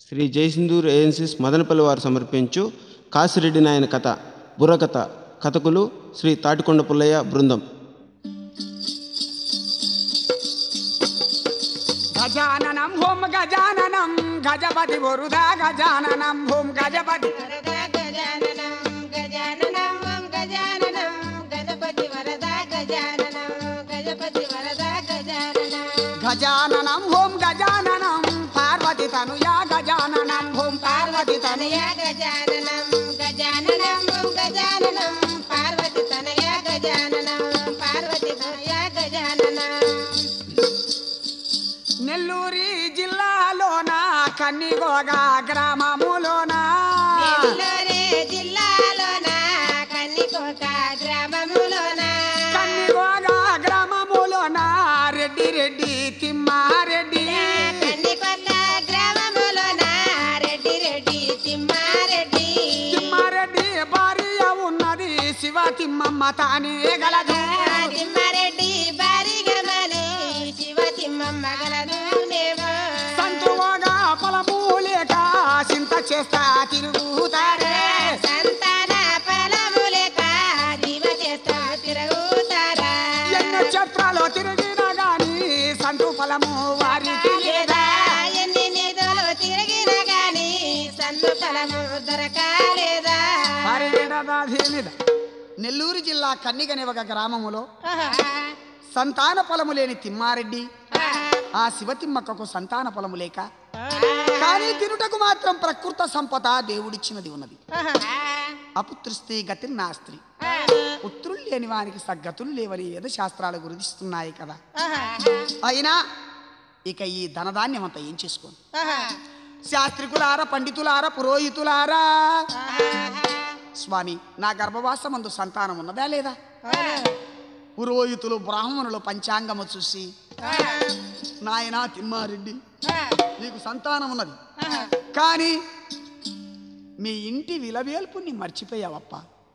శ్రీ జయసింధూర్ ఏఎన్సిస్ మదనపల్లి వారు సమర్పించు కాసిరెడ్డి నాయన కథ బుర్రకథ కథకులు శ్రీ తాటికొండ పుల్లయ్య బృందం గజాననం హోం గజాననం గజపతి వరుదా గజాననం హోం గజపతి వరదా గజాననం గజాననం ఓం గజాననం గణపతి వరదా గజాననం గజపతి వరదా గజాననం గజాననం హోం గజాననం పార్వతి తనుయా గజాననం హోం పార్వతి తనుయ తనయ గజాననం గజాననం ఓం గజాననం పార్వతి తనయ గజాననం పార్వతి తనయ గజాననం నెల్లూరి జిల్లాలోన కన్నిగోగా గ్రామములోన నెల్లూరు జిల్లాలోన కన్నికోక గ్రామములోన కన్నిగోగా గ్రామములోన రెడ్డి రెడ్డి తిమ్మారెడ్డి కన్నికొక్క గ్రామములోన రెడ్డి రెడ్డి తిమ్మారెడ్డి తిమ్మారెడ్డి భార్య ఉన్నది శివ తిమ్మమ్మ తానే గలదు తిమ్మారెడ్డి బారిగమని శివ తిమ్మమ్మ గలను నేమో సంతువగా పొలము లేక చింత చేస్తా తిరుగుతారే సంతాన ఫలము లేక జీవ చేస్తా తిరుగుతారా ఎన్నో క్షేత్రాలు తిరిగినా గాని సంతు ఫలము వారికి లేదా ఎన్ని నిధులు తిరిగిన గాని సన్ను ఫలము దొరకాలేదా హరిదాధీనిద. నెల్లూరు జిల్లా కన్నిగని ఒక గ్రామములో సంతాన ఫలము లేని తిమ్మారెడ్డి ఆ శివతిమ్మక్కకు సంతాన ఫలము లేక కానీ తినుటకు మాత్రం ప్రకృత సంపద దేవుడిచ్చినది ఉన్నది అపుత్రుస్తి గతి నాస్త్రి పుత్రులు లేని వానికి సగ్గతులు లేవని వేద శాస్త్రాలు గురిస్తున్నాయి కదా అయినా ఇక ఈ ధనధాన్యం అంతా ఏం చేసుకోండి శాస్త్రికులారా పండితులారా పురోహితులారా స్వామి నా గర్భవాసమందు సంతానం ఉన్నదా లేదా పురోహితులు బ్రాహ్మణులు పంచాంగము చూసి నాయనా తిమ్మారెడ్డి నీకు సంతానం ఉన్నది కానీ మీ ఇంటి విలవేల్పుని మర్చిపోయావప్ప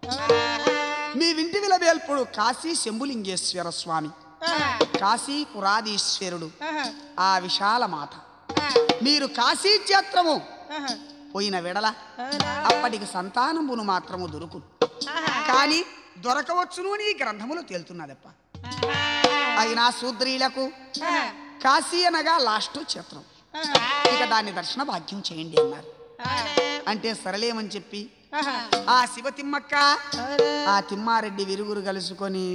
మీ ఇంటి విలవేల్పుడు కాశీ శంభులింగేశ్వర స్వామి కాశీ పురాధీశ్వరుడు ఆ విశాల మాత మీరు కాశీ క్షేత్రము పోయిన వెడల అప్పటికి సంతానమును మాత్రము దొరుకు కానీ దొరకవచ్చును అని ఈ గ్రంథములు తేలుతున్నదప్ప అయినా శూద్రీలకు కాశీ అనగా లాస్ట్ క్షేత్రం ఇక దాన్ని దర్శన భాగ్యం చేయండి అన్నారు అంటే సరళేమని చెప్పి ఆ శివ తిమ్మక్క ఆ తిమ్మారెడ్డి విరుగురు కలుసుకొని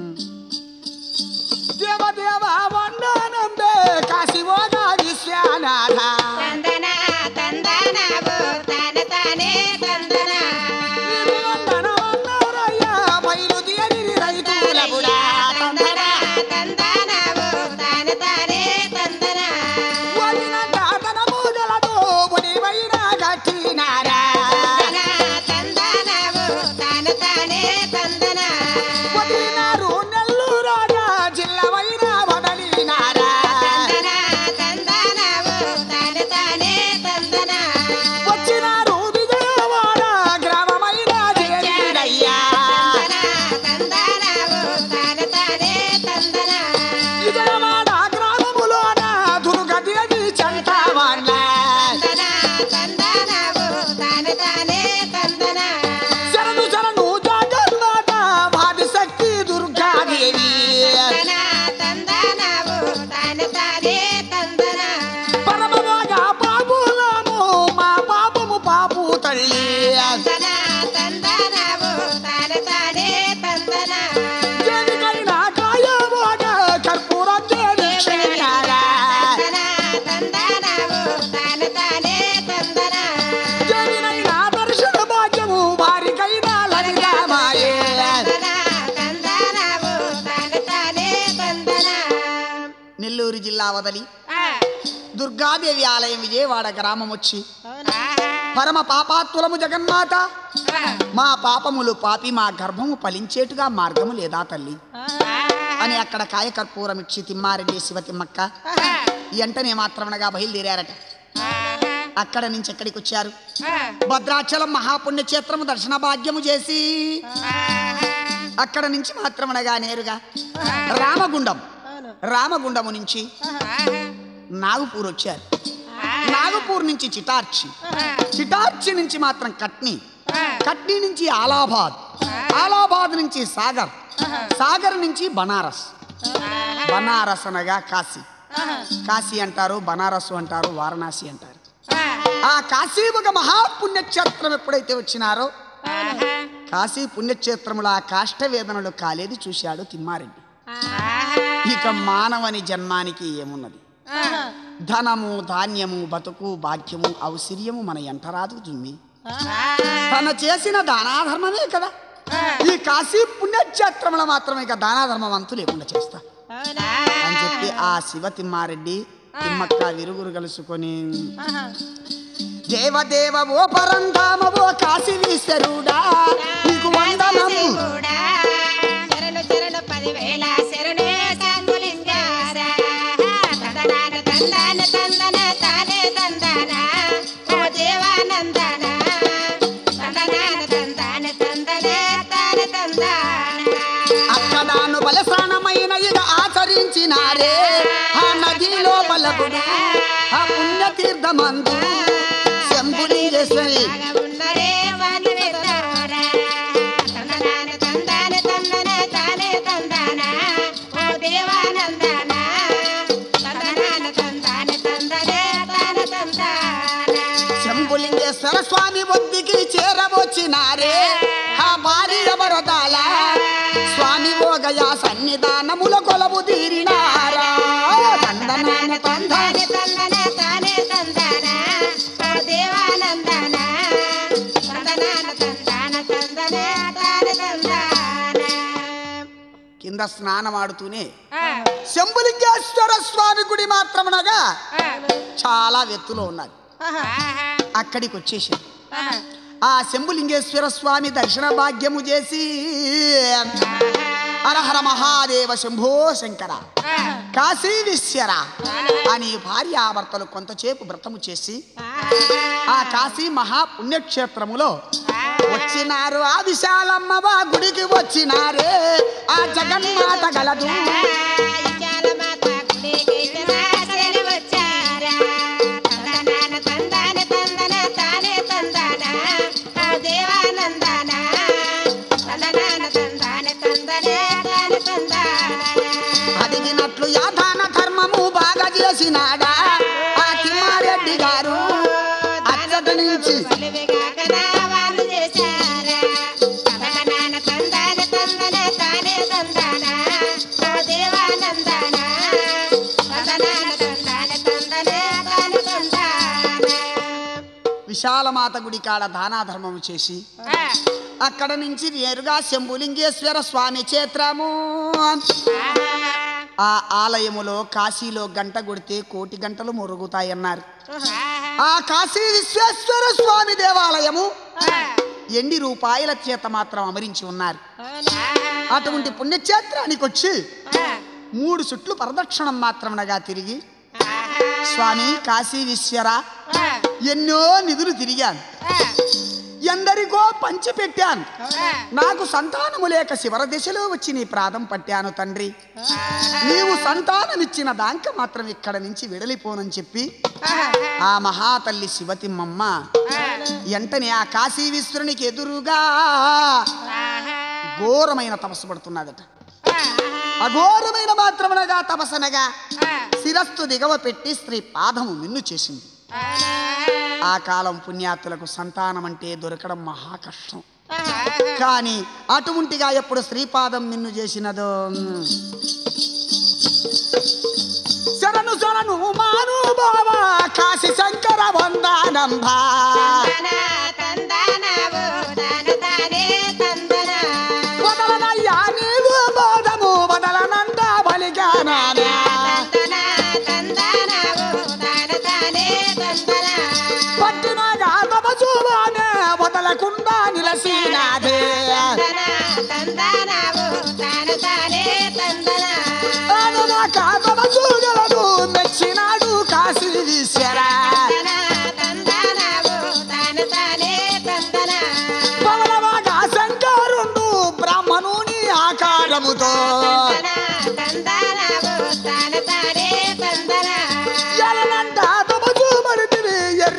దేవదేవ వందనందే కాశీ ఓగా విశ్వనాథ తందన తందన ఓ తన తానే తందన నీకు వందనమన్నారయ్యా, బయలుదేరి రైతుల బుడా తందన తందన. తందన ఓ తన తానే తందన వదిన దాతన పూజలతో బుడివైన గట్టినారా. తందన ఓ తన తానే తందన వదిలినారు నెల్లూరాగా జిల్లవైన వదలినారా. తందన తందన ఓ తన తానే తందన వచ్చినారు విజయవాడ గ్రామమైన చేరిరయ్యా. తందన ఓ తన తానే తందన విజయవాడ గ్రామములోన దుర్గదేవి చంటావాళ్ళ. శరణు శరణు జగన్నాథ భావిశక్తి దుర్గాదేవి పరమగా పాపులము మా పాపము పాపు తల్లి దేనికైనా కాయమోగా కర్పూరం దేని క్షేత్రారా. దేనినైనా దర్శన భాగ్యము వారికైనా లలితామాయే నెల్లూరు జిల్లా వదలి దుర్గాదేవి ఆలయం విజయవాడ గ్రామం వచ్చి పరమ పాపాత్తులము జగన్మాత మా పాపములు పాపి మా గర్భము ఫలించేటుగా మార్గము లేదా తల్లి అని అక్కడ కాయకర్పూరం ఇచ్చి తిమ్మారెడ్డి శివతిమ్మక్క ఎంటనే మాత్రమనగా బయలుదేరారట అక్కడ నుంచి ఎక్కడికి వచ్చారు భద్రాచలం మహాపుణ్యక్షేత్రము దర్శన భాగ్యము చేసి అక్కడ నుంచి మాత్రమనగా నేరుగా రామగుండం రామగుండము నుంచి నాగుపూర్ వచ్చారు నాగుపూర్ కాన్పూర్ నుంచి చిటార్చి చిటార్చి నుంచి మాత్రం కట్నీ కట్నీ నుంచి ఆలాబాద్ ఆలాబాద్ నుంచి సాగర్ సాగర్ నుంచి బనారస్ బనారస్ అనగా కాశీ కాశీ అంటారు బనారస్ అంటారు వారణాసి అంటారు ఆ కాశీ ఒక మహాపుణ్యక్షేత్రం ఎప్పుడైతే వచ్చినారో కాశీ పుణ్యక్షేత్రముల ఆ కాష్టవేదనలు కాలేది చూశాడు తిమ్మారెడ్డి ఇక మానవని జన్మానికి ఏమున్నది ధనము ధాన్యము బతుకు భాగ్యము ఔశ్వర్యము మన ఎంటరాదు జుమ్మి తన చేసిన దానాధర్మమే కదా ఈ కాశీ పుణ్యక్షేత్రముల మాత్రమే ఇక దానాధర్మం అంతు లేకుండా చేస్తా అని చెప్పి ఆ శివ తిమ్మారెడ్డి తిమ్మక్క విరుగురు కలుసుకొని దేవదేవ ఓ పరంధామ ఓ కాశీ విశ్వరుడా నీకు వందనము శరణు శరణు పదివేల శరణే శాంతులింగారా తందనాన తందన తందన తానే తందన ఓ దేవానందన తందనాన తందన తందనే తానే తందన అక్కడాను బలసానమైన ఇక ఆచరించినారే ఆ నదిలో బలగుడు ఆ పుణ్యతీర్థమందు శంభులింగేశ్వరి ఉన్నరే వాళ్ళు వెళ్తారా తందనాన తందన తందన తానే తందన ఓ దేవానందన తందనాన తందన తందనే తానే తందన శంభులింగేశ్వర స్వామి ఒద్దికి చేరవచ్చినారే ఆ భారీ వరదాల స్వామి ఓగయా సన్నిధానముల కొలవు తీరినారా దండనాన తందాన తందనే తందన తానే తందన ఓ దేవానందన తందనాన తందన తందనే తానే తందన కింద స్నానమాడుతూనే శంభులింగేశ్వర స్వామి గుడి మాత్రమునగా చాలా ఎత్తులో ఉన్నది అక్కడికి వచ్చేసాడు ఆ శంభులింగేశ్వర స్వామి దర్శన భాగ్యము చేసి హరహర మహాదేవ శంభో శంకర కాశీ విశ్వర అని భార్యాభర్తలు కొంతసేపు వ్రతము చేసి ఆ కాశీ మహా పుణ్యక్షేత్రములో వచ్చినారు ఆ విశాలమ్మ గుడికి వచ్చినారే ఆ జగన్మాత గలదు విశాలమాత గుడికి శివాసరి వచ్చారా తందనాన తందన తందన తానే తందన ఓ దేవానందన తందనాన తందన తందనే తానే తందన అడిగినట్లు యాదాన ధర్మము బాగా చేసినాడా ఆ తిమ్మారెడ్డి గారు అచ్చటి నుంచి పలివిగాకనా వాళ్ళు చేశారా తందనాన తందన తందన తానే తందన ఓ దేవానందన తందనాన తందన తందనే తానే తందన విశాలమాత గుడి కాడ దానాధర్మము చేసి అక్కడ నుంచి నేరుగా శంభులింగేశ్వర స్వామి క్షేత్రము ఆ ఆలయములో కాశీలో గంట కొడితే కోటి గంటలు మురుగుతాయన్నారు ఆ కాశీ విశ్వేశ్వర స్వామి దేవాలయము ఎన్ని రూపాయల చేత మాత్రం అమరించి ఉన్నారు అటువంటి పుణ్యక్షేత్రానికి వచ్చి మూడు చుట్లు ప్రదక్షిణం మాత్రమనగా తిరిగి స్వామి కాశీ విశ్వర ఎన్నో నిధులు తిరిగాను ఎందరికో పంచి పెట్టాను నాకు సంతానము లేక శివర దిశలో వచ్చి నీ ప్రాదం పట్టాను తండ్రి నీవు సంతానమిచ్చిన దాంక మాత్రం ఇక్కడ నుంచి వెడలిపోనని చెప్పి ఆ మహాతల్లి శివతిమ్మమ్మ వెంటనే ఆ కాశీ విశ్వరునికి ఎదురుగా ఘోరమైన తపస్సు పడుతున్నదట అఘోరమైన మాత్రమనగా తపసనగా శిరస్సు దిగవ పెట్టి స్త్రీ పాదము మిన్ను చేసింది ఆ కాలం పుణ్యాతులకు సంతానం అంటే దొరకడం మహా కష్టం కానీ అటువంటిగా ఎప్పుడు శ్రీపాదం నిన్ను చేసినదో శరణు శరణు మాను బావా కాశీ శంకర వందానంబా వదలనయ్యా నీవు బోధము వదలనంద బలిగానానే పట్టిన గాతమ చూవానే వదలకుండా నిలసినాదే తాను నా కాతమ చూగలడు మెచ్చినాడు కాశీ విశ్వరా పవనవాగా శంకరుండు బ్రాహ్మణుని ఆకారముతో ఎలనంట తమ చూబడితివి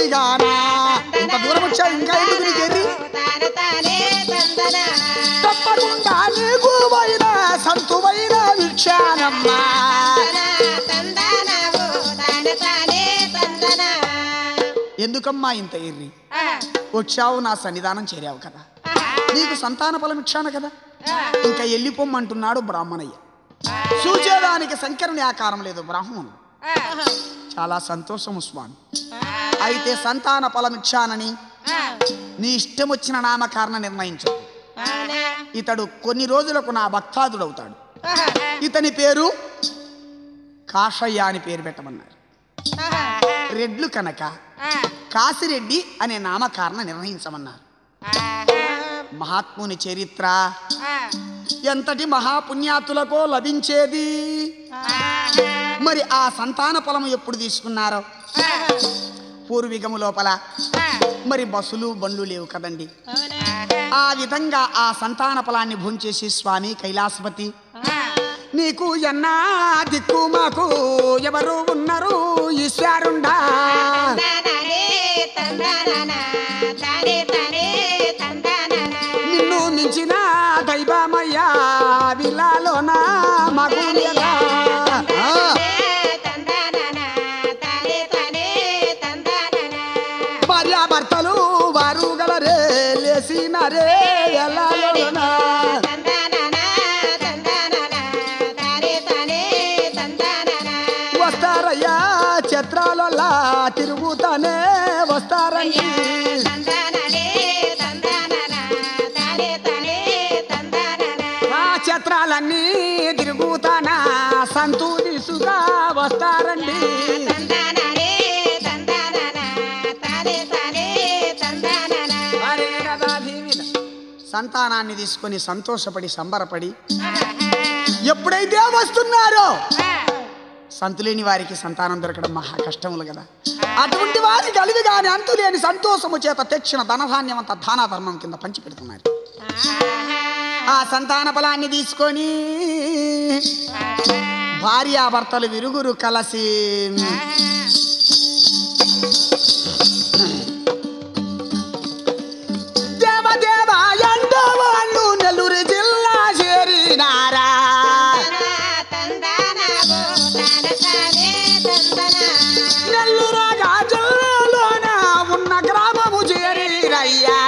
కలిగానా ఇంత దూరం వచ్చావు ఇంకా ఎందుకు నీకు ఎర్రి తానే తానే తందన తప్పకుండా నీకు వైన సంతువైన విక్షానమ్మా తందనవు తానే తానే తందన ఎందుకమ్మా ఇంత ఎర్రి వచ్చావు నా సన్నిధానం చేరావు కదా నీకు సంతాన ఫలం ఇచ్చాను కదా ఇంకా వెళ్ళిపోమ్మంటున్నాడు బ్రాహ్మణయ్య చూచేదానికి శంకరుని ఆకారం లేదు బ్రాహ్మణుడు చాలా సంతోషము స్వామి అయితే సంతాన ఫలం ఇచ్చానని నీ ఇష్టం వచ్చిన నామకారణ నిర్ణయించు ఇతడు కొన్ని రోజులకు నా భక్తాదుడవుతాడు ఇతని పేరు కాషయ్య అని పేరు పెట్టమన్నారు రెడ్లు కనుక కాసిరెడ్డి అనే నామకారణ నిర్ణయించమన్నారు మహాత్ముని చరిత్ర ఎంతటి మహాపుణ్యాతులకో లభించేది మరి ఆ సంతాన ఫలము ఎప్పుడు తీసుకున్నారో పూర్వీకము లోపల మరి బస్సులు బండ్లు లేవు కదండి ఆ విధంగా ఆ సంతాన ఫలాన్ని భుంచేసి స్వామి కైలాసపతి నీకు ఎన్నా దిక్కు మాకు ఎవరు ఉన్నారు ఈశ్వరుండా నిన్ను మించిన దైవమయ్యా విలాలోన మగు లేదా? ఆ, భార్యాభర్తలు వారు గలరే లేసినరే ఎలాలోన వస్తారయ్యా చిత్రాలల్లా తిరుగుతానే వస్తారండి ఆ చిత్రాలన్నీ తిరుగుతానా సంతూ తీసుగా వస్తారండి వారే కదా దీవిన. సంతానాన్ని తీసుకొని సంతోషపడి సంబరపడి ఎప్పుడైతే వస్తున్నారో సంతులేని వారికి సంతానం దొరకడం మహా కష్టములు కదా అటువంటి వారి కలివి గాని అంతులేని సంతోషము చేత తెచ్చిన ధనధాన్యం అంతా దాన ధర్మం కింద పంచి పెడుతున్నారు ఆ సంతాన ఫలాన్ని తీసుకొని భార్యాభర్తలు విరుగురు కలసి దేవదేవ ఎండో వాళ్ళు నెల్లూరు జిల్లా చేరినారా నెల్లూరు జిల్లాలోన ఉన్న గ్రామము చేరిరయ్యా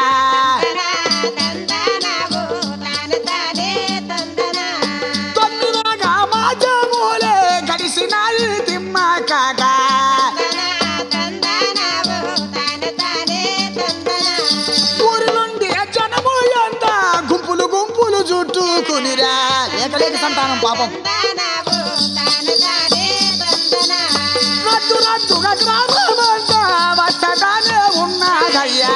తొమ్మిదగా మాజమూలే గడిసినాయి తిమ్మ కాగా ఊరి నుండి జనము ఎంత గుంపులు గుంపులు చుట్టుకునిరా లేకలేక సంతానం పాపం రద్దు రద్దుగా గ్రామం అంతా వచ్చగానే ఉన్నాదయ్యా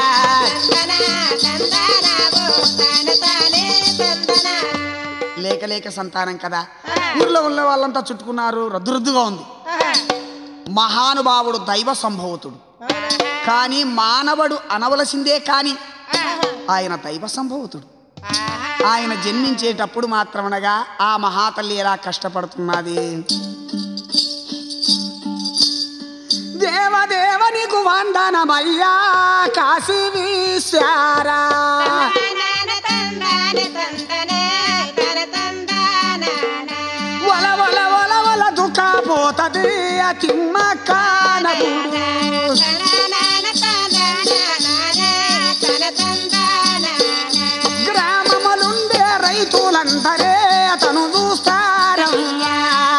లేక లేక సంతానం కదా ఊర్లో ఉన్న వాళ్ళంతా చుట్టుకున్నారు రద్దు రద్దుగా ఉంది మహానుభావుడు దైవ సంభవతుడు కానీ మానవుడు అనవలసిందే కానీ ఆయన దైవ సంభవతుడు ఆయన జన్మించేటప్పుడు మాత్రమనగా ఆ మహాతల్లి ఎలా కష్టపడుతున్నది దేవదేవనికు వందనమయ్యా కాశీ విశ్వారా వల వల వల వల దుఃఖపోతది ఆ తిమ్మ కానగుడు గ్రామములుండే రైతులందరే అతను చూస్తారయ్యా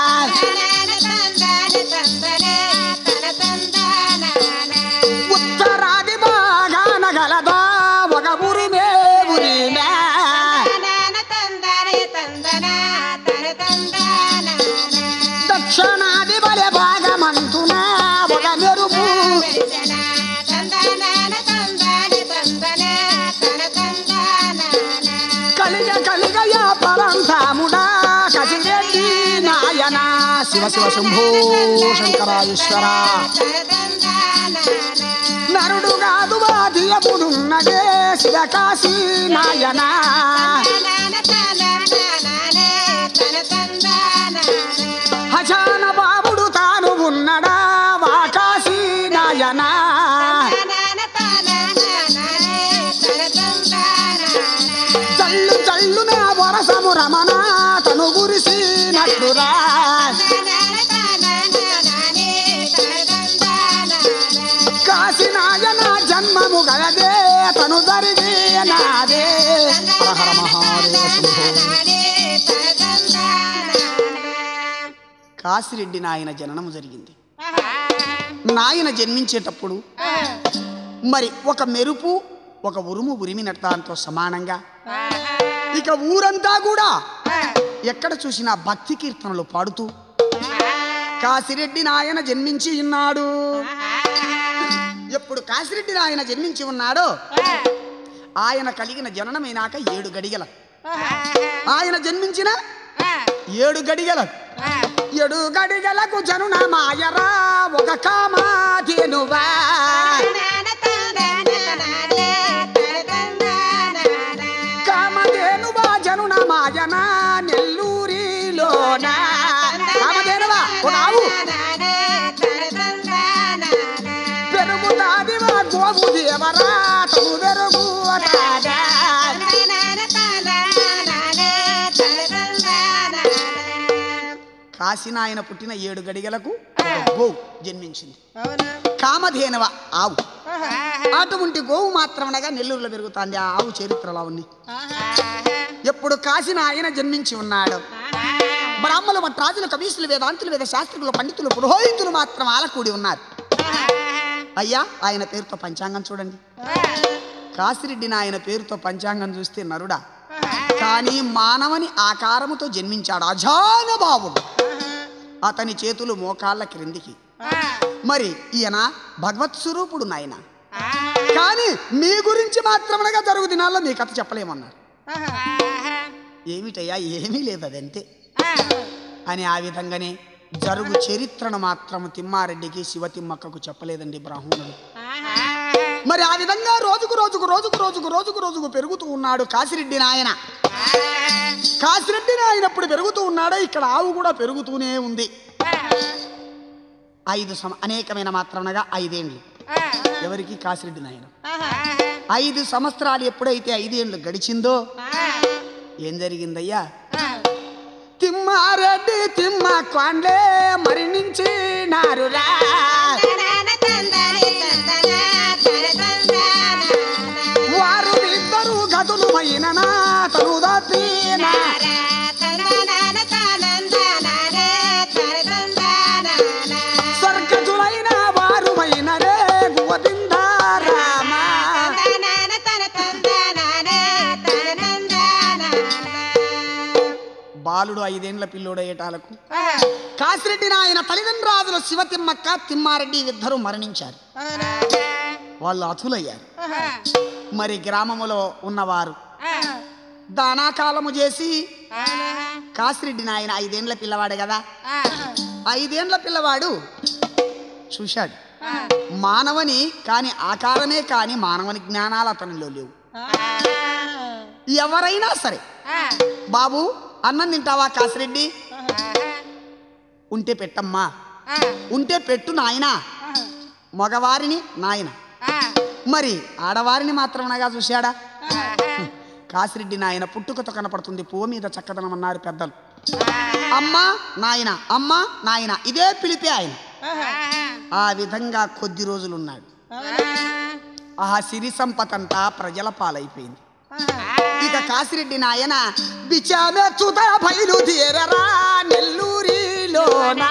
ఉత్తరాది బాగాన గలదా ఒక ఉరిమే ఉరిమే దక్షిణాది బలె భాగమంతునా ఒక మెరుపు కలిగ కలిగ యా పరంధాముడా కసిరెడ్డి నాయన శివ శివ శంభో శంకరాయేశ్వర నరుడు కాదు బాధియపుడున్నదే శివకాశీ నాయన హజాన బాబుడు తాను ఉన్నడా వాకాశీ నాయన రసము రమణ తను గురిసినట్లురా కాశీనాయన జన్మము గలదే తను జరిగినాదే హర హర మహాదేవ శంభో. కాశిరెడ్డి నాయన జననము జరిగింది నాయన జన్మించేటప్పుడు మరి ఒక మెరుపు ఒక ఉరుము ఉరిమినట్టు దాంతో సమానంగా ఇక ఊరంతా కూడా ఎక్కడ చూసినా భక్తి కీర్తనలు పాడుతూ కాశిరెడ్డి నాయన జన్మించి ఉన్నాడు ఎప్పుడు కాశిరెడ్డి నాయన జన్మించి ఉన్నాడో ఆయన కలిగిన జననమైనాక ఏడు గడిగల ఆయన జన్మించిన ఏడు గడిగల ఏడు గడిగలకు జనున మాయరా ఒక కామాధేనువా కామధేనువా జనున మాయన నెల్లూరిలోన కామధేనువా ఒక ఆవు పెరుగుతాదివా గోవు దేవరా తను వెరుగు రాజా. కాశీనాయన పుట్టిన ఏడు గడిగలకు గోవు జన్మించింది కామధేనవ ఆవు అటువంటి గోవు మాత్రమనగా నెల్లూరులో పెరుగుతుంది ఆ ఆవు చరిత్రలో ఉంది ఎప్పుడు కాశీనాయన జన్మించి ఉన్నాడు బ్రాహ్మణులు భట్రాజులు కవీసులు వేదాంతులు వేద శాస్త్రులు పండితులు పురోహితులు మాత్రం ఆలకూడి ఉన్నారు అయ్యా ఆయన పేరుతో పంచాంగం చూడండి కాశిరెడ్డి నాయన పేరుతో పంచాంగం చూస్తే నరుడా కానీ మానవని ఆకారముతో జన్మించాడు అజానబాబుడు అతని చేతులు మోకాళ్ళ క్రిందికి మరి ఈయన భగవత్ స్వరూపుడు నాయన కానీ మీ గురించి మాత్రమనగా జరుగు దినాల్లో మీ కథ చెప్పలేమన్నారు ఏమిటయ్యా ఏమీ లేదు అదంతే అని ఆ విధంగానే జరుగు చరిత్రను మాత్రం తిమ్మారెడ్డికి శివతిమ్మక్కకు చెప్పలేదండి బ్రాహ్మణుడు మరి ఆ విధంగా రోజుకు రోజుకు రోజుకు రోజుకు రోజుకు రోజుకు పెరుగుతూ ఉన్నాడు కాశిరెడ్డి నాయన కాశిరెడ్డి నాయన ఎప్పుడు పెరుగుతూ ఉన్నాడో ఇక్కడ ఆవు కూడా పెరుగుతూనే ఉంది ఐదు సం అనేకమైన మాత్రమనగా ఐదేండ్లు ఎవరికి కాశిరెడ్డి నాయన ఐదు సంవత్సరాలు ఎప్పుడైతే ఐదేండ్లు గడిచిందో ఏం జరిగిందయ్యా తిమ్మారెడ్డి తిమ్మ కొండే మరణించి నారురా వారు ఇద్దరు గదులు అయిననా తను దాపినా స్వర్గజులైన వారు అయినరే గోవిందారామా బాలుడు ఐదేండ్ల పిల్లోడయ్యేటాలకు కాసిరెడ్డి నాయన తల్లిదండ్రాజులు శివతిమ్మక్క తిమ్మారెడ్డి ఇద్దరు మరణించారు వాళ్ళు అతులయ్యారు మరి గ్రామములో ఉన్నవారు దానాకాలము చేసి కాసిరెడ్డి నాయన ఐదేండ్ల పిల్లవాడే కదా ఐదేండ్ల పిల్లవాడు చూశాడు మానవని కాని ఆకారమే కాని మానవని జ్ఞానాలు అతనిలో లేవు ఎవరైనా సరే బాబు అన్నం తింటావా కాసిరెడ్డి ఉంటే పెట్టమ్మా ఉంటే పెట్టు నాయనా మగవారిని నాయన మరి ఆడవారిని మాత్రమనగా చూశాడా కాసిరెడ్డి నాయన పుట్టుకతో కనపడుతుంది పువ్వు మీద చక్కదనం అన్నారు పెద్దలు అమ్మ నాయన అమ్మ నాయన ఇదే పిలిపే ఆయన ఆ విధంగా కొద్ది రోజులు ఉన్నాడు ఆ సిరి సంపతంతా ప్రజల పాలైపోయింది ఇక కాసిరెడ్డి నాయన బిచామె చుత బయలుదేరరా నెల్లూరిలోనా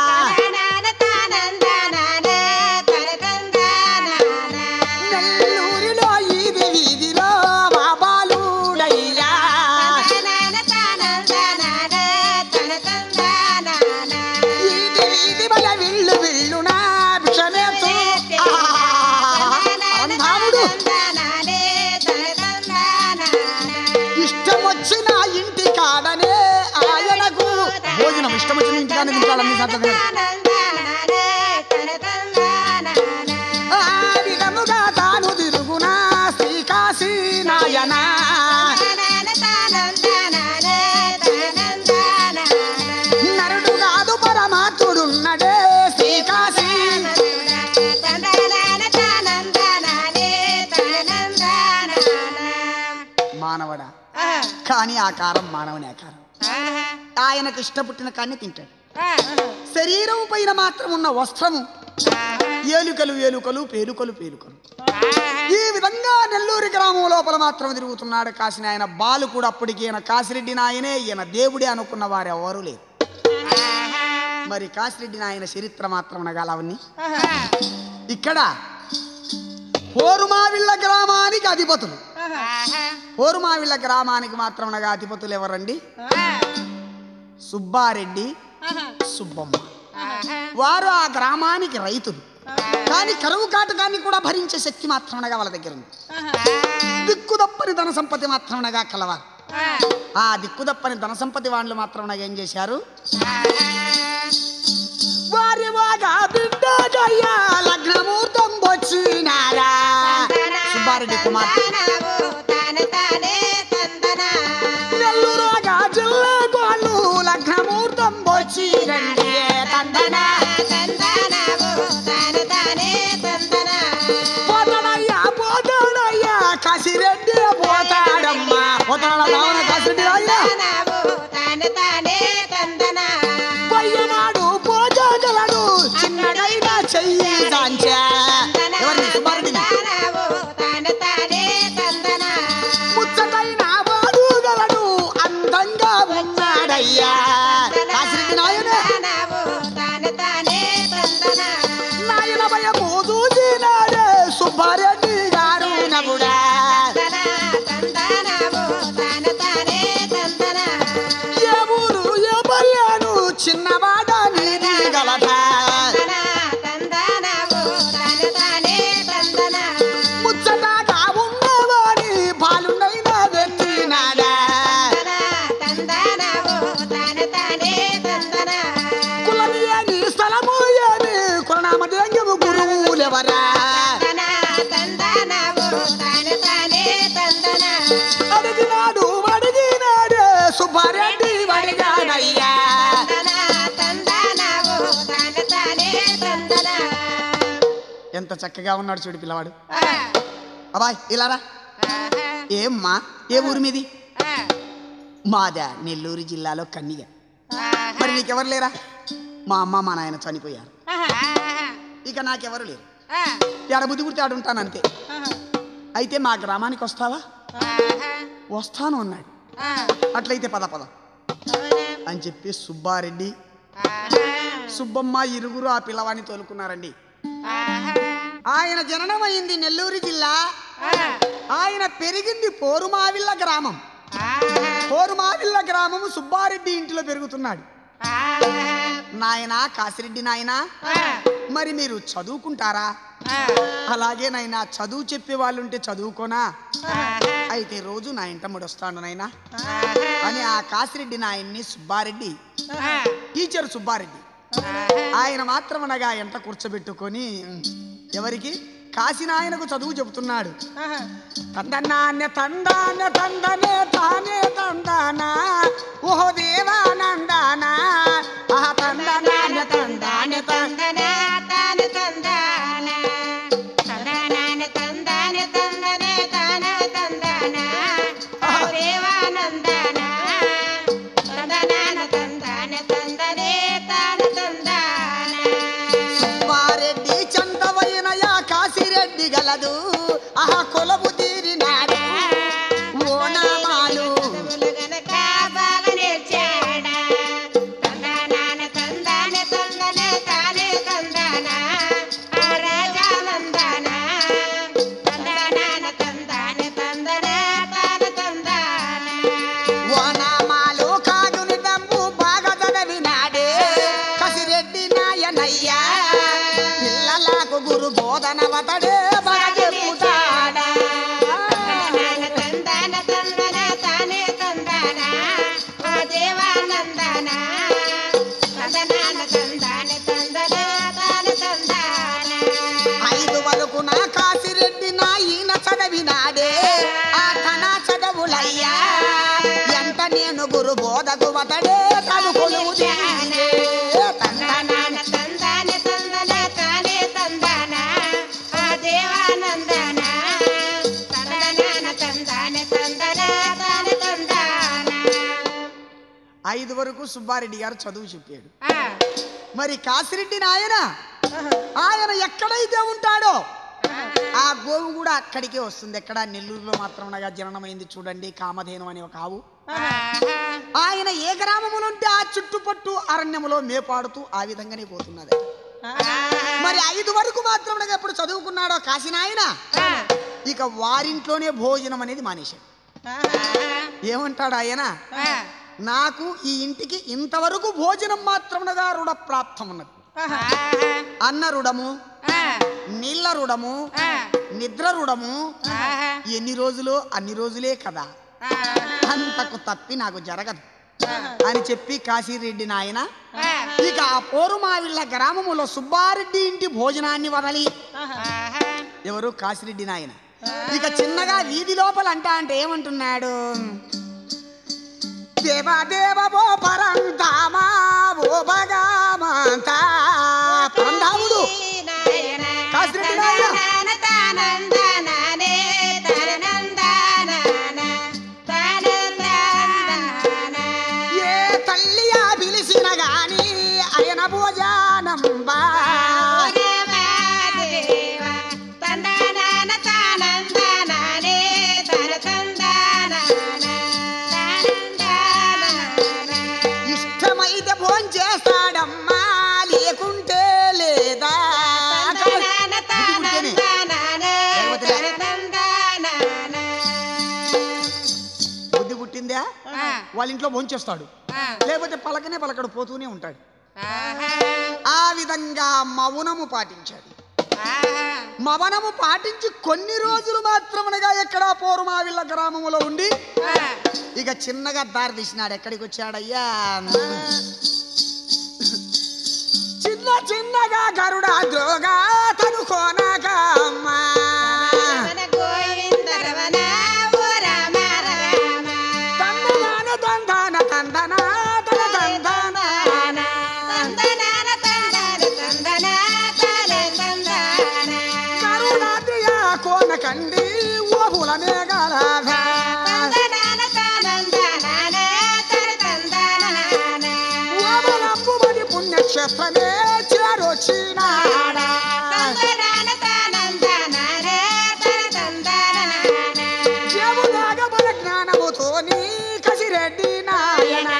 నెల్లూరిలో ఈది వీధిలో బాబాలుడయ్యా ఈది వీధి వల విల్లు విల్లునా బిషమేతు అంధాముడు ఇష్టం వచ్చిన ఇంటి కాడనే ఆయనకు భోజనం ఇష్టం వచ్చిన ఇంటి కాడనే తింటాడని సంతతి ఆ విధముగా తాను తిరుగునా శ్రీకాశీ నాయన నరుడు కాదు పరమాత్ముడున్నడే శ్రీకాశీ మానవడా కానీ ఆకారం మానవుని ఆకారం ఆయనకు ఇష్టపుట్టిన కాన్ని తింటాడు శరీరం పైన మాత్రం ఉన్న వస్త్రము ఏలుకలు ఏలుకలు పేలుకలు పేలుకలు ఈ విధంగా నెల్లూరు గ్రామం లోపల మాత్రం తిరుగుతున్నాడు కాసిన ఆయన బాలు కూడా అప్పటికి ఈయన కాసిరెడ్డి నాయనే ఈయన దేవుడే అనుకున్న వారు ఎవరు లేరు మరి కాసిరెడ్డి నాయన చరిత్ర మాత్రం నగాలవన్నీ ఇక్కడ పోరుమావిళ్ళ గ్రామానికి అధిపతులు పోరుమావిళ్ళ గ్రామానికి మాత్రం నగా అధిపతులు ఎవరండి సుబ్బారెడ్డి సుబ్బమ్మ వారు ఆ గ్రామానికి రైతులు కానీ కరువు కాటకాన్ని కూడా భరించే శక్తి మాత్రమనగా వాళ్ళ దగ్గర ఉంది దిక్కుదప్పని ధన సంపత్తి మాత్రమనగా కలవారు ఆ దిక్కుదప్పని ధన సంపత్తి వాళ్ళు మాత్రమనగా ఏం చేశారు వారి వాగా బిడ్డయ్యా లగ్నముహూర్తం వచ్చినారా సుబ్బారెడ్డి కుమార్ నెల్లూరుగా జిల్లా గోళ్ళు లగ్నముహూర్తం వచ్చిరండి తందనా పోతాడయ్యా పోతాడయ్యా కాశీరెడ్డి పోతాడమ్మా పోతాడా రావణ కాశీరెడ్డి రాయ్యా పయ్యనాడు పోజగలడు చిన్నడైనా చెయ్యి దాంచా ఎవరిని సుబ్బారెడ్డిని ముచ్చటైన వాడు గలడు అందంగా ఉన్నాడయ్యా కాశీరెడ్డి నాయన నాయన భయము చూసినాడే సుబ్బారెడ్డి గారు నగుడా ఏ ఊరు ఏ పల్లెను చిన్నవాడ నీది గలదా ముచ్చటగా ఉన్నవాడి బాలునైనా వెతినాడా కులమి అని స్థలము ఏమి కులనామదేంగము గురువులెవరా అడిగినాడు అడిగినాడే సుబ్బారెడ్డి అడిగాడయ్యా ఎంత చక్కగా ఉన్నాడు చూడు పిల్లవాడు అబాయ్ ఇలారా ఏమ్మా ఏ ఊరి మీది మాదా నెల్లూరు జిల్లాలో కన్నిగ మరి నీకెవరు లేరా మా అమ్మ మా నాయన చనిపోయారు ఇక నాకెవరు లేరు ఎడ బుద్ధి పుడితే ఆడు ఉంటాను అంతే అయితే మా గ్రామానికి వస్తావా వస్తాను అన్నాడు అట్లయితే పద పద అని చెప్పి సుబ్బారెడ్డి సుబ్బమ్మ ఇరుగురు ఆ పిల్లవాడిని తోలుకున్నారండి ఆయన జననం అయింది నెల్లూరు జిల్లా ఆయన పెరిగింది పోరుమావిళ్ళ గ్రామం పోరుమావిళ్ళ గ్రామము సుబ్బారెడ్డి ఇంటిలో పెరుగుతున్నాడు నాయనా కాసిరెడ్డి నాయనా మరి మీరు చదువుకుంటారా అలాగే నాయనా చదువు చెప్పే వాళ్ళు ఉంటే చదువుకోనా అయితే రోజు నా ఇంట ముడొస్తాను నాయనా అని ఆ కాసిరెడ్డి నాయన్ని సుబ్బారెడ్డి టీచర్ సుబ్బారెడ్డి ఆయన మాత్రం అనగా ఎంట కూర్చోబెట్టుకొని ఎవరికి కాశీనాయనకు చదువు చెబుతున్నాడు తందనాన్య తందాన తందనే తానే తందానా ఓహో దేవానందానా ఆహ తందనాన్య తందాన్య తంద సుబ్బారెడ్డి చందవైనయా కాశీరెడ్డి గలదు ఆహ కొలవు తీరినాడు ఓనామాలు ఓనామాలు కాదుని దమ్ము బాగా చదివినాడే కసిరెడ్డి నాయనయ్యా పిల్లలకు గురు బోధన వతడే బాగా చెప్పుతాడా ఐదు వరకు నా కాసిరెడ్డి నా ఈయన చదివినాడే ఆ తన చదవులయ్యా ఎంత నేను గురు బోధకు వతడే తను కొలువు తీరే. తందనాన ఐదు వరకు సుబ్బారెడ్డి గారు చదువు చెప్పాడు మరి కాసిరెడ్డి నాయన ఆయన ఎక్కడైతే ఉంటాడో ఆ గోవు కూడా అక్కడికే వస్తుంది ఎక్కడ నెల్లూరులో మాత్రమనగా జననమైంది చూడండి కామధేను అనే ఒక ఆవు ఆయన ఏ గ్రామములో ఉంటే ఆ చుట్టుపట్టు అరణ్యములో మేపాడుతూ ఆ విధంగానే పోతున్నది మరి ఐదు వరకు మాత్రమనగా ఎప్పుడు చదువుకున్నాడో కాశీనాయన ఇక వారింట్లోనే భోజనం అనేది మానేశాడు ఏమంటాడు ఆయన నాకు ఈ ఇంటికి ఇంతవరకు భోజనం మాత్రమునగా రుణ ప్రాప్తం ఉన్నది అన్న రుడము నీళ్ళ రుడము నిద్ర రుడము ఎన్ని రోజులు అన్ని రోజులే కదా అంతకు తప్పి నాకు జరగదు అని చెప్పి కాశీరెడ్డి నాయన ఇక ఆ పోరుమావిళ్ళ గ్రామములో సుబ్బారెడ్డి ఇంటి భోజనాన్ని వదలి ఎవరు కాశీరెడ్డి నాయన ఇక చిన్నగా వీధి లోపల అంట అంటే ఏమంటున్నాడు దేవ దేవ ఓ పరంధామా ఓ భగవంతా పరంధాముడు కాసిరెడ్డి నాయన. ఏ తల్లియా పిలిచిన గాని ఆయన భోజనం బా ఇష్టమైతే భోజనం చేస్తాడమ్మా లేకుంటే లేదా బుద్ధి పుట్టేనే. బుద్ధి పుట్టిందా వాళ్ళ ఇంట్లో భోంచేస్తాడు లేకపోతే పలకనే పలకడు పోతూనే ఉంటాడు ఆ విధంగా మౌనము పాటించాడు మవనము పాటించి కొన్ని రోజులు మాత్రమనగా ఎక్కడ పోరుమావిళ్ళ గ్రామములో ఉండి ఇక చిన్నగా దారి తీసినాడు ఎక్కడికి వచ్చాడయ్యా చిన్న చిన్నగా గరుడా ద్రోగా తను కోనగా అమ్మా. తందనాన తందన తందన తన తందన. గరుడాద్రియా కోన కండి ఓహుల మేఘాలాధ. ఓబలంబుమని పుణ్యక్షేత్రమే చేరొచ్చినాడా దేవుడాగ బల జ్ఞానముతోని కసిరెడ్డి నాయన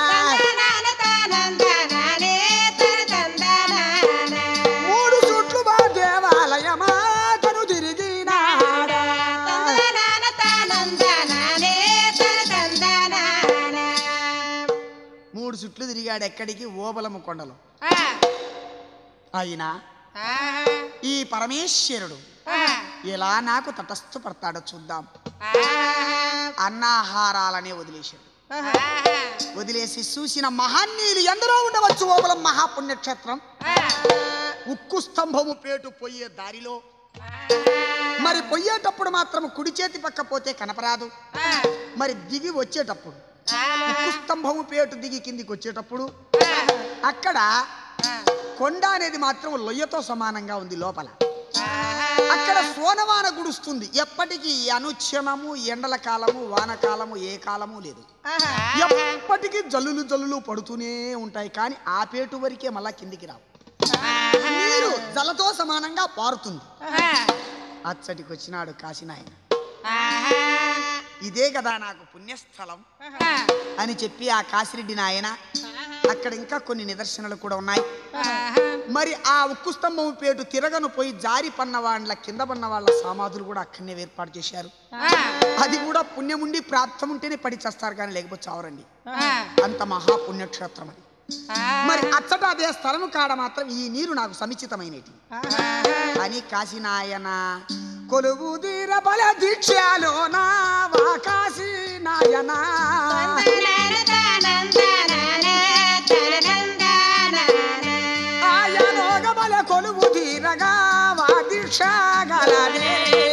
మూడు చుట్లు మా దేవాలయమా తను తిరిగినాడా మూడు చుట్లు తిరిగాడు ఎక్కడికి ఓబలము కొండలో అయినా ఈ పరమేశ్వరుడు ఎలా నాకు తటస్థపడతాడో చూద్దాం అన్నాహారాలనే వదిలేశాడు వదిలేసి చూసిన మహాన్నీయులు ఎందరో ఉండవచ్చు ఓబలం మహాపుణ్యక్షేత్రం ఉక్కు స్తంభము పేటు పోయే దారిలో మరి పోయేటప్పుడు మాత్రం కుడి చేతి పక్క పోతే కనపరాదు మరి దిగి వచ్చేటప్పుడు ఉక్కు స్తంభము పేటు దిగి కిందికి వచ్చేటప్పుడు అక్కడ కొండ అనేది మాత్రం లొయ్యతో సమానంగా ఉంది లోపల అక్కడ సోనవాన గుడుస్తుంది ఎప్పటికీ అనుక్షణము ఎండల కాలము వానకాలము ఏ కాలము లేదు ఎప్పటికీ జల్లులు జల్లులు పడుతూనే ఉంటాయి కానీ ఆ పేటు వరకే మళ్ళా కిందికి రావు నీరు జలతో సమానంగా పారుతుంది అచ్చటికి వచ్చినాడు కాశీనాయన ఇదే కదా నాకు పుణ్యస్థలం అని చెప్పి ఆ కాశిరెడ్డి నాయన అక్కడ ఇంకా కొన్ని నిదర్శనలు కూడా ఉన్నాయి మరి ఆ ఉక్కు స్తంభం పేటు తిరగను పోయి జారి పన్న వాళ్ళ కింద పన్న వాళ్ళ సమాధులు కూడా అక్కడనే ఏర్పాటు చేశారు అది కూడా పుణ్యం ఉండి ప్రాప్తం ఉంటేనే పడి చేస్తారు కానీ లేకపోతే చావరండి అంత మహాపుణ్యక్షేత్రం అది మరి అచ్చట అదే స్థలం కాడ మాత్రం ఈ నీరు నాకు సముచితమైనటి అని కాశీనాయన కొలువు దీర బల దీక్షలో నా వా కాశీనాయన ఆయనోగ బల కొలువు దీరగా వా దీక్ష గలనే